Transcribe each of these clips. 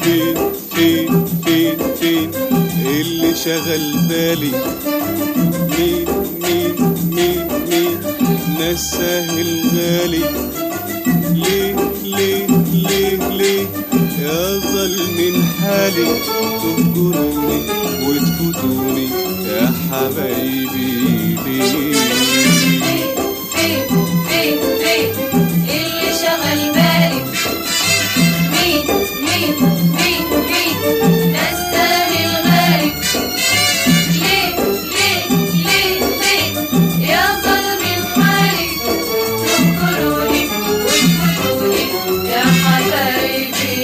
فين فين فين فين اللي شغل بالي مين مين مين مين نساه الغالي ليه ليه ليه ليه يا ظل من حالي تهجروني وتفوتوني يا حبايبي ليه فين فين فين اللي شغل بالي مين مين مين مين نساني الغالي ليه ليه ليه ليه يا ظلمي حالي تذكروني وتفوتوني يا حبايبي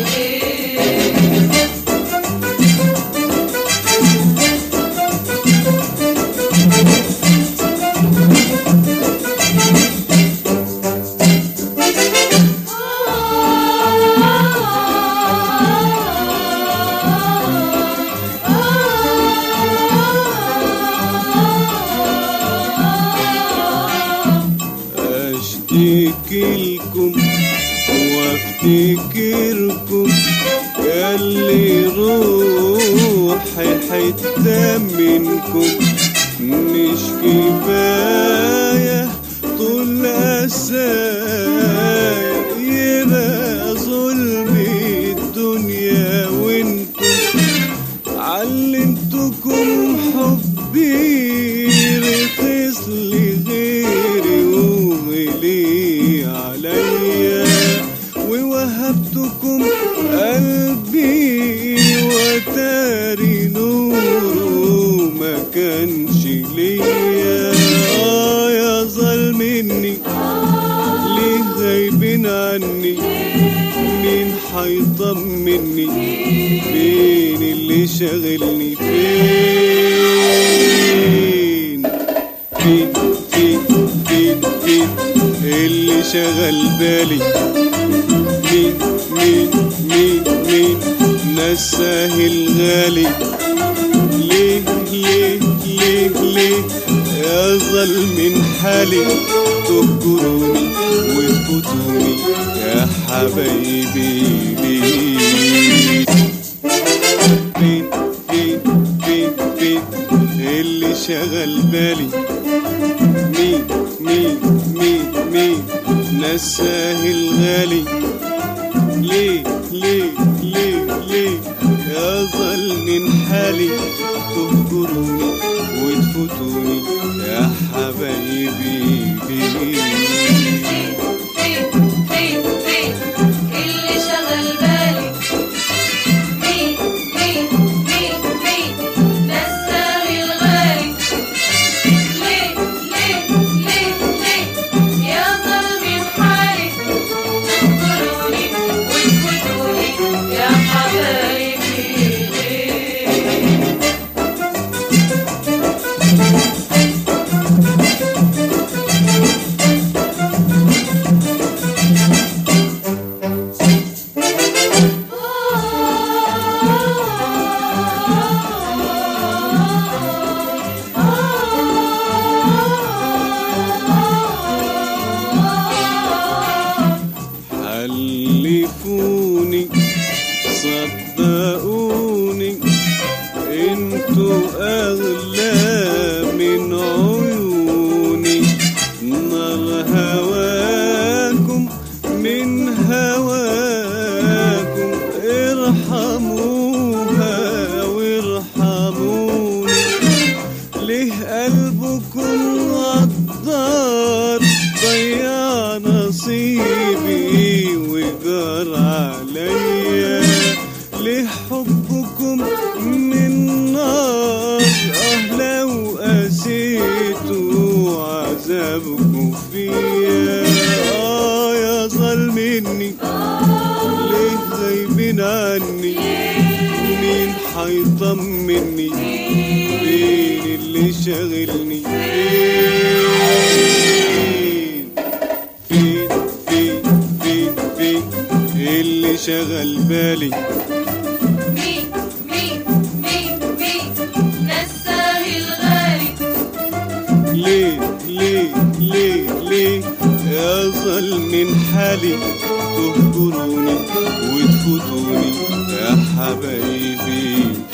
اشتكي لكم وافتكركم ياللي روحي حتة منكم مش كفاية طول أسايا يبقى ظلم الدنيا وانتم علمتكم حبي رخص لغيري وغلي عليا ووهبتكم قلبي وتاري نوره ما كانش ليا اه يا ظل مني ليه غايبين عني مين حيطمني فين اللي شاغلني فين فين فين فين فين اللي شغل بالي مين مين مين مين نساه الغالي ليه ليه ليه ليه يا ظل من حالي تهجروني وتفوتوني يا حبايبي ليه فين فين فين فين اللي شغل بالي مين مين مين مين نساه الغالي ليه ليه ليه ليه يا ظل من حالي تهجروني وتفوتوني يا حبايبي ليه فين فين فين اللي شغل بالي مين مين مين مين نساني الغالي ليه ليه ليه ليه يا ظلمي حالي تذكروني وتفوتوني يا حبايبي ليه حلفوني صدقوني انتوا اغلى من عيوني نار هواكم من هواكم ارحموها وارحموني ليه قلبكم غدار ضيع نصيبي وجار عليا ليه حبكم من نار اه لو قسيتوا عذابكم فيا اه يا ظل مني ليه غايبين عني مين حيطمني فين اللي شاغلني فين فين فين فين فين اللي شغل بالي مين مين مين مين نساه الغالي ليه ليه ليه ليه يا ظل من حالي تهجروني وتفوتوني تفوتوني يا حبايبي